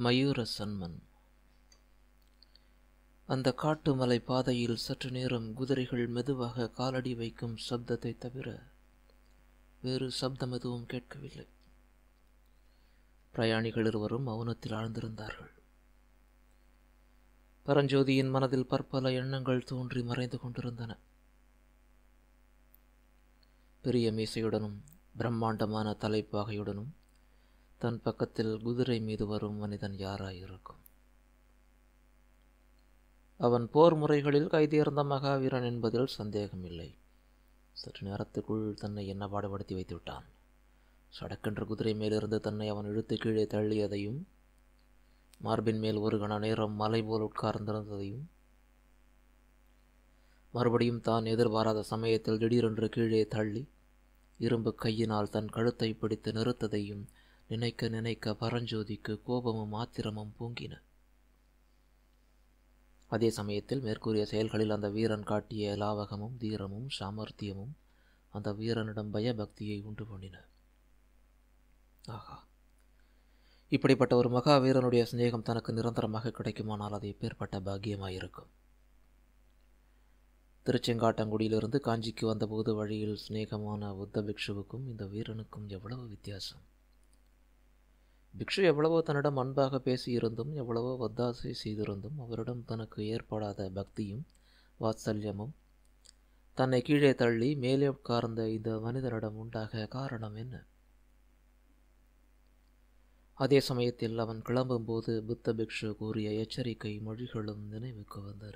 மயூர சன்மன் அந்த காட்டு மலை பாதையில் சற்று நேரம் குதிரைகள் மெதுவாக காலடி வைக்கும் சப்தத்தை தவிர வேறு சப்தம் எதுவும் கேட்கவில்லை பிரயாணிகள் இருவரும் மௌனத்தில் ஆழ்ந்திருந்தார்கள் பரஞ்சோதியின் மனதில் பற்பல எண்ணங்கள் தோன்றி மறைந்து கொண்டிருந்தன பெரிய மீசையுடனும் பிரம்மாண்டமான தலைப்பாகையுடனும் தன் பக்கத்தில் குதிரை மீது வரும் மனிதன் யாராயிருக்கும் அவன் போர் முறைகளில் கைதேர்ந்த மகாவீரன் என்பதில் சந்தேகமில்லை சற்று நேரத்துக்குள் தன்னை என்ன பாடுபடுத்தி வைத்து விட்டான் சடக்கென்ற குதிரை மேலிருந்து தன்னை அவன் இழுத்து கீழே தள்ளியதையும் மார்பின் மேல் ஒரு கண நேரம் மலை போல் உட்கார்ந்திருந்ததையும் மறுபடியும் தான் எதிர்பாராத சமயத்தில் திடீரென்று கீழே தள்ளி இரும்பு கையினால் தன் கழுத்தை பிடித்து நிறுத்ததையும் நினைக்க நினைக்க பரஞ்சோதிக்கு கோபமும் ஆத்திரமும் பொங்கின அதே சமயத்தில் மேற்கூறிய செயல்களில் அந்த வீரன் காட்டிய லாவகமும் தீரமும் சாமர்த்தியமும் அந்த வீரனிடம் பயபக்தியை உண்டு பண்ணின ஆகா இப்படிப்பட்ட ஒரு மகா வீரனுடைய சிநேகம் தனக்கு நிரந்தரமாக கிடைக்குமானால் அது எப்பேற்பட்ட பாக்கியமாயிருக்கும் திருச்செங்காட்டங்குடியிலிருந்து காஞ்சிக்கு வந்தபோது வழியில் சிநேகமான புத்த பிக்ஷுவுக்கும் இந்த வீரனுக்கும் எவ்வளவு வித்தியாசம் பிக்ஷு எவ்வளவோ தன்னிடம் அன்பாக பேசியிருந்தும் எவ்வளவோ ஒத்தாசை செய்திருந்தும் அவரிடம் தனக்கு ஏற்படாத பக்தியும் வாத்சல்யமும் தன்னை கீழே தள்ளி மேலே உட்கார்ந்த இந்த மனிதனிடம் உண்டாக காரணம் என்ன அதே சமயத்தில் அவன் கிளம்பும்போது புத்த பிக்ஷு கூறிய எச்சரிக்கை மொழிகளும் நினைவுக்கு வந்தன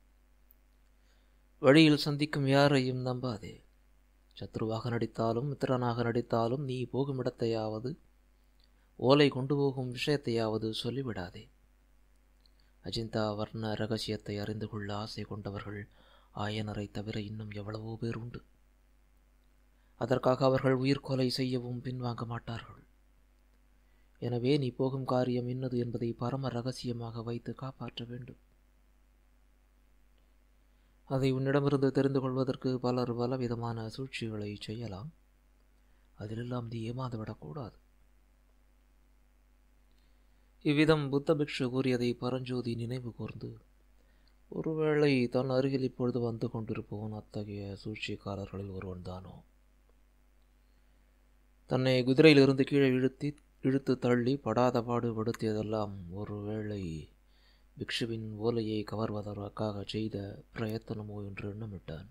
வழியில் சந்திக்கும் யாரையும் நம்பாதே சத்ருவாக நடித்தாலும் மித்திரனாக நடித்தாலும் நீ போகும் இடத்தையாவது ஓலை கொண்டு போகும் விஷயத்தையாவது சொல்லிவிடாதே அஜிந்தா வர்ண ரகசியத்தை அறிந்து கொள்ள ஆசை கொண்டவர்கள் ஆயனரை தவிர இன்னும் எவ்வளவோ பேர் உண்டு அதற்காக அவர்கள் உயிர் கொலை செய்யவும் பின்வாங்க மாட்டார்கள் எனவே நீ போகும் காரியம் இன்னது என்பதை பரம ரகசியமாக வைத்து காப்பாற்ற வேண்டும் அதை உன்னிடமிருந்து தெரிந்து கொள்வதற்கு பலர் பலவிதமான சூழ்ச்சிகளை செய்யலாம் அதிலெல்லாம் நீ ஏமாந்துவிடக்கூடாது இவ்விதம் புத்த பிக்ஷு கூறியதை பரஞ்சோதி நினைவு கூர்ந்து ஒருவேளை தன் அருகில் இப்பொழுது வந்து கொண்டிருப்பவன் அத்தகைய சூழ்ச்சிக்காரர்களில் ஒருவன்தானோ தன்னை குதிரையிலிருந்து கீழே இழுத்தி இழுத்து தள்ளி படாத பாடு படுத்தியதெல்லாம் ஒருவேளை பிக்ஷுவின் ஓலையை கவர்வதற்காக செய்த பிரயத்தனமோ என்று எண்ணமிட்டான்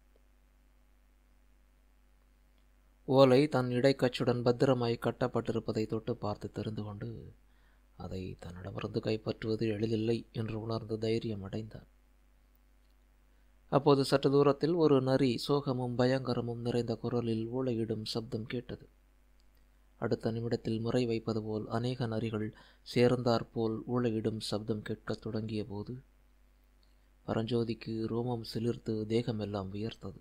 ஓலை தன் இடைக்கச்சுடன் பத்திரமாய் கட்டப்பட்டிருப்பதை தொட்டு பார்த்து தெரிந்து கொண்டு அதை தன்னிடமிருந்து கைப்பற்றுவது எளிதில்லை என்று உணர்ந்து தைரியம் அடைந்தான் அப்போது சற்று தூரத்தில் ஒரு நரி சோகமும் பயங்கரமும் நிறைந்த குரலில் ஊழையிடும் சப்தம் கேட்டது அடுத்த நிமிடத்தில் முறை வைப்பது போல் அநேக நரிகள் சேர்ந்தாற்போல் ஊழையிடும் சப்தம் கேட்கத் தொடங்கிய போது பரஞ்சோதிக்கு ரோமம் சிலிர்த்து தேகமெல்லாம் வியர்த்தது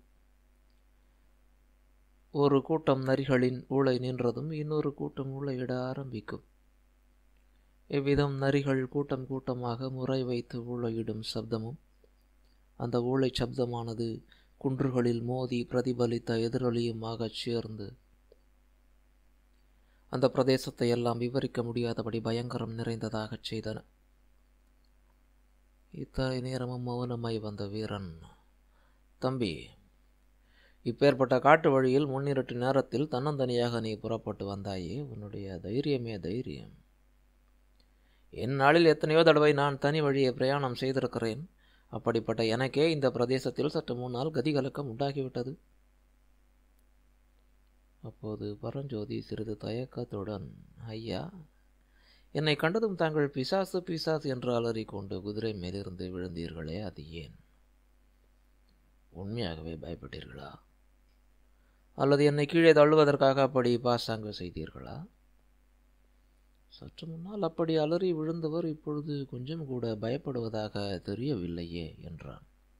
ஒரு கூட்டம் நரிகளின் ஊழை நின்றதும் இன்னொரு கூட்டம் ஊழையிட ஆரம்பிக்கும் இவ்விதம் நரிகள் கூட்டம் கூட்டமாக முறை வைத்து ஊழையிடும் சப்தமும் அந்த ஊழை சப்தமானது குன்றுகளில் மோதி பிரதிபலித்த எதிரொலியுமாகச் சேர்ந்து அந்த பிரதேசத்தை எல்லாம் விவரிக்க முடியாதபடி பயங்கரம் நிறைந்ததாகச் செய்தன இத்தனை நேரமும் மௌனமாய் வந்த வீரன் தம்பி இப்பேற்பட்ட காட்டு வழியில் முன்னிரட்டு நேரத்தில் தன்னந்தனியாக நீ புறப்பட்டு வந்தாயே உன்னுடைய தைரியமே தைரியம் என் நாளில் எத்தனையோ தடவை நான் தனி வழியை பிரயாணம் செய்திருக்கிறேன் அப்படிப்பட்ட எனக்கே இந்த பிரதேசத்தில் சற்று முன்னால் கதிகலக்கம் உண்டாகிவிட்டது அப்போது பரஞ்சோதி சிறிது தயக்கத்துடன் ஐயா என்னை கண்டதும் தாங்கள் பிசாசு பிசாசு என்று அலறிக்கொண்டு குதிரை மேலிருந்து விழுந்தீர்களே அது ஏன் உண்மையாகவே பயப்பட்டீர்களா அல்லது என்னை கீழே தள்ளுவதற்காக அப்படி பாசாங்கு செய்தீர்களா சற்று முன்னால் அப்படி அலறி விழுந்தவர் இப்பொழுது கொஞ்சம் கூட பயப்படுவதாக தெரியவில்லையே என்றான்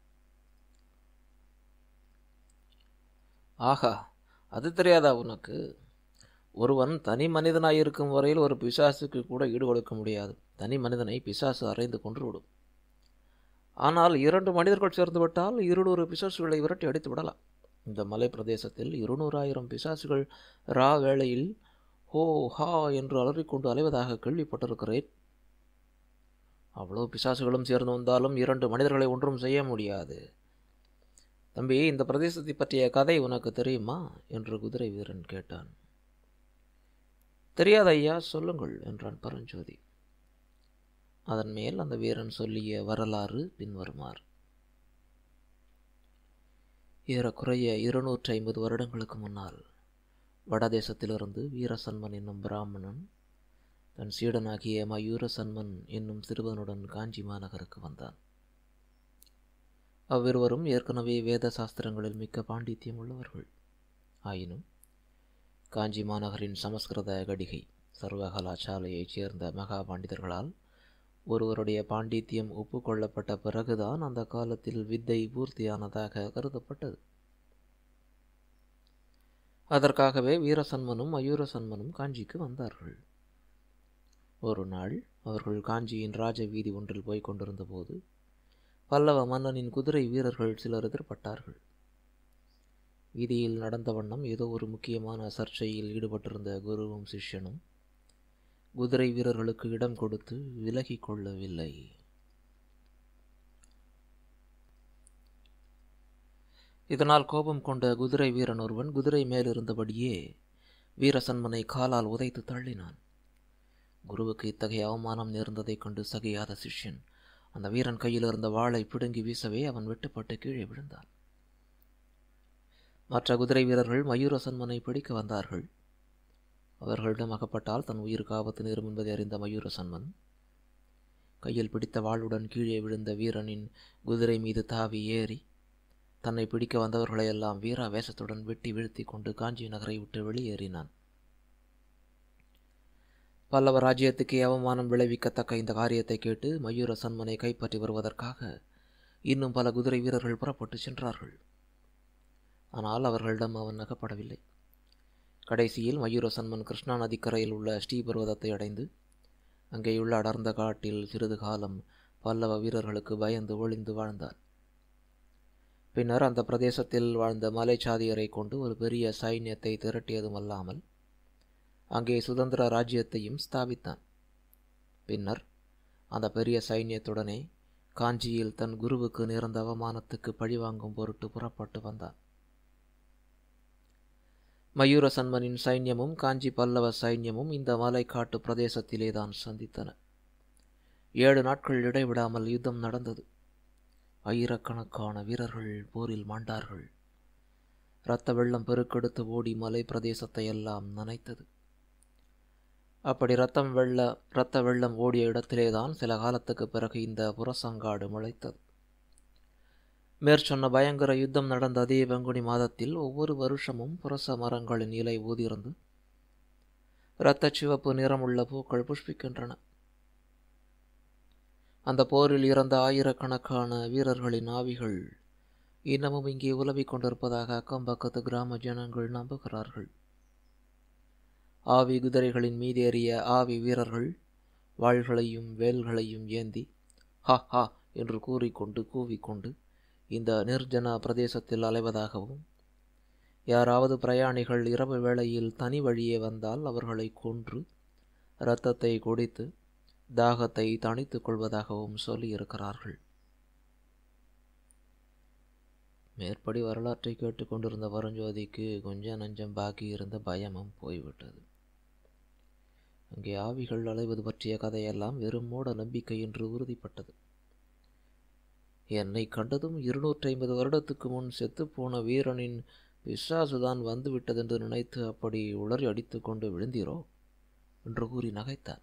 ஆஹா அது தெரியாதா உனக்கு ஒருவன் தனி மனிதனாயிருக்கும் வரையில் ஒரு பிசாசுக்கு கூட ஈடு கொடுக்க முடியாது தனி மனிதனை பிசாசு அறைந்து கொன்றுவிடும் ஆனால் இரண்டு மனிதர்கள் சேர்ந்துவிட்டால் இருநூறு பிசாசுகளை விரட்டி அடித்து விடலாம் இந்த மலை பிரதேசத்தில் இருநூறாயிரம் பிசாசுகள் ரா வேளையில் ஹோ ஹா என்று அலறிக்கொண்டு அலைவதாக கேள்விப்பட்டிருக்கிறேன் அவ்வளோ பிசாசுகளும் சேர்ந்து வந்தாலும் இரண்டு மனிதர்களை ஒன்றும் செய்ய முடியாது தம்பி இந்த பிரதேசத்தை பற்றிய கதை உனக்கு தெரியுமா என்று குதிரை வீரன் கேட்டான் தெரியாத ஐயா சொல்லுங்கள் என்றான் பரஞ்சோதி அதன் மேல் அந்த வீரன் சொல்லிய வரலாறு பின்வருமாறு ஏறக்குறைய இருநூற்றி ஐம்பது வருடங்களுக்கு முன்னால் வடதேசத்திலிருந்து வீரசன்மன் என்னும் பிராமணன் தன் சீடனாகிய மயூரசன்மன் என்னும் சிறுவனுடன் காஞ்சி மாநகருக்கு வந்தான் அவ்விருவரும் ஏற்கனவே வேத சாஸ்திரங்களில் மிக்க பாண்டித்யம் உள்ளவர்கள் ஆயினும் காஞ்சி மாநகரின் சமஸ்கிருத கடிகை சர்வகலாசாலையைச் சேர்ந்த மகா பண்டிதர்களால் ஒருவருடைய பாண்டித்யம் ஒப்புக்கொள்ளப்பட்ட பிறகுதான் அந்த காலத்தில் வித்தை பூர்த்தியானதாக கருதப்பட்டது அதற்காகவே வீரசன்மனும் மயூரசன்மனும் காஞ்சிக்கு வந்தார்கள் ஒரு நாள் அவர்கள் காஞ்சியின் ராஜ வீதி ஒன்றில் போய்க் கொண்டிருந்த போது பல்லவ மன்னனின் குதிரை வீரர்கள் சிலர் எதிர்பட்டார்கள் வீதியில் நடந்த வண்ணம் ஏதோ ஒரு முக்கியமான சர்ச்சையில் ஈடுபட்டிருந்த குருவும் சிஷ்யனும் குதிரை வீரர்களுக்கு இடம் கொடுத்து விலகிக் கொள்ளவில்லை இதனால் கோபம் கொண்ட குதிரை வீரன் ஒருவன் குதிரை மேலிருந்தபடியே வீரசன்மனை காலால் உதைத்து தள்ளினான் குருவுக்கு இத்தகைய அவமானம் நேர்ந்ததைக் கண்டு சகியாத சிஷ்யன் அந்த வீரன் கையில் இருந்த வாளை பிடுங்கி வீசவே அவன் வெட்டுப்பட்டு கீழே விழுந்தான் மற்ற குதிரை வீரர்கள் மயூரசன்மனை பிடிக்க வந்தார்கள் அவர்களிடம் அகப்பட்டால் தன் உயிருக்கு ஆபத்து நேரும் என்பதை அறிந்த மயூரசன்மன் கையில் பிடித்த வாளுடன் கீழே விழுந்த வீரனின் குதிரை மீது தாவி ஏறி தன்னை பிடிக்க வந்தவர்களையெல்லாம் வீராவேசத்துடன் வெட்டி வீழ்த்தி கொண்டு காஞ்சி நகரை விட்டு வெளியேறினான் பல்லவ ராஜ்யத்துக்கு அவமானம் விளைவிக்கத்தக்க இந்த காரியத்தை கேட்டு மயூர சன்மனை கைப்பற்றி வருவதற்காக இன்னும் பல குதிரை வீரர்கள் புறப்பட்டு சென்றார்கள் ஆனால் அவர்களிடம் அவன் அகப்படவில்லை கடைசியில் மயூர சன்மன் கிருஷ்ணா நதிக்கரையில் உள்ள ஸ்ரீபர்வதத்தை அடைந்து அங்கேயுள்ள அடர்ந்த காட்டில் சிறிது காலம் பல்லவ வீரர்களுக்கு பயந்து ஒளிந்து வாழ்ந்தான் பின்னர் அந்த பிரதேசத்தில் வாழ்ந்த மலைச்சாதியரை கொண்டு ஒரு பெரிய சைன்யத்தை திரட்டியதும் அல்லாமல் அங்கே சுதந்திர ராஜ்யத்தையும் ஸ்தாபித்தான் பின்னர் அந்த பெரிய சைன்யத்துடனே காஞ்சியில் தன் குருவுக்கு நேர்ந்த அவமானத்துக்கு பழிவாங்கும் பொருட்டு புறப்பட்டு வந்தான் மயூர சன்மனின் சைன்யமும் காஞ்சி பல்லவ சைன்யமும் இந்த மலைக்காட்டு பிரதேசத்திலே தான் சந்தித்தன ஏழு நாட்கள் இடைவிடாமல் யுத்தம் நடந்தது ஆயிரக்கணக்கான வீரர்கள் போரில் மாண்டார்கள் இரத்த வெள்ளம் பெருக்கெடுத்து ஓடி மலை பிரதேசத்தை எல்லாம் நனைத்தது அப்படி ரத்தம் வெள்ள இரத்த வெள்ளம் ஓடிய இடத்திலேதான் சில காலத்துக்கு பிறகு இந்த புரசங்காடு முளைத்தது மேற்சொன்ன பயங்கர யுத்தம் நடந்த அதே பங்குனி மாதத்தில் ஒவ்வொரு வருஷமும் புரச மரங்களின் இலை ஊதிருந்து இரத்த சிவப்பு நிறமுள்ள பூக்கள் புஷ்பிக்கின்றன அந்த போரில் இறந்த ஆயிரக்கணக்கான வீரர்களின் ஆவிகள் இன்னமும் இங்கே உலவிக் கொண்டிருப்பதாக அக்கம் பக்கத்து கிராம ஜனங்கள் நம்புகிறார்கள் ஆவி குதிரைகளின் மீதேறிய ஆவி வீரர்கள் வாள்களையும் வேல்களையும் ஏந்தி ஹா ஹா என்று கூறிக்கொண்டு கூவிக்கொண்டு இந்த நிர்ஜன பிரதேசத்தில் அலைவதாகவும் யாராவது பிரயாணிகள் இரவு வேளையில் தனி வழியே வந்தால் அவர்களை கொன்று இரத்தத்தை குடித்து தாகத்தை தணித்துக் கொள்வதாகவும் சொல்லியிருக்கிறார்கள் மேற்படி வரலாற்றை கேட்டுக்கொண்டிருந்த பரஞ்சோதிக்கு கொஞ்சம் நஞ்சம் பாக்கி இருந்த பயமும் போய்விட்டது அங்கே ஆவிகள் அலைவது பற்றிய கதையெல்லாம் வெறும் மூட நம்பிக்கை என்று உறுதிப்பட்டது என்னை கண்டதும் இருநூற்றி ஐம்பது வருடத்துக்கு முன் செத்துப்போன வீரனின் பிசாசுதான் வந்துவிட்டதென்று நினைத்து அப்படி உளறி அடித்து கொண்டு விழுந்தீரோ என்று கூறி நகைத்தான்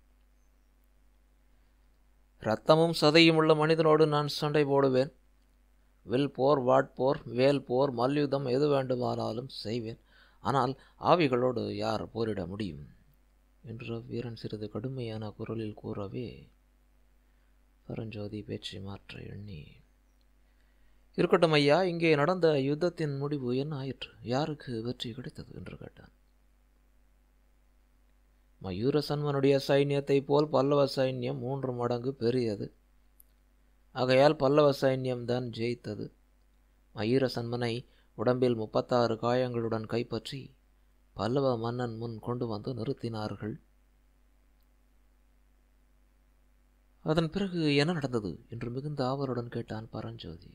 இரத்தமும் சதையும் உள்ள மனிதனோடு நான் சண்டை போடுவேன் வில் போர் வாட்போர் வேல் போர் மல்யுத்தம் எது வேண்டுமானாலும் செய்வேன் ஆனால் ஆவிகளோடு யார் போரிட முடியும் என்று வீரன் சிறிது கடுமையான குரலில் கூறவே பரஞ்சோதி பேச்சை மாற்ற எண்ணி இருக்கட்டும் ஐயா இங்கே நடந்த யுத்தத்தின் முடிவு என்ன ஆயிற்று யாருக்கு வெற்றி கிடைத்தது என்று கேட்டான் மயூர சன்மனுடைய சைன்யத்தை போல் பல்லவ சைன்யம் மூன்று மடங்கு பெரியது ஆகையால் பல்லவ சைன்யம்தான் ஜெயித்தது மயூர சன்மனை உடம்பில் முப்பத்தாறு காயங்களுடன் கைப்பற்றி பல்லவ மன்னன் முன் கொண்டு வந்து நிறுத்தினார்கள் அதன் பிறகு என்ன நடந்தது என்று மிகுந்த ஆவலுடன் கேட்டான் பரஞ்சோதி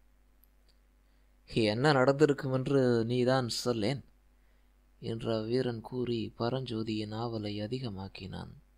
என்ன நடந்திருக்கும் என்று நீதான் சொல்லேன் என்ற வீரன் கூறி பரஞ்சோதியின் ஆவலை அதிகமாக்கினான்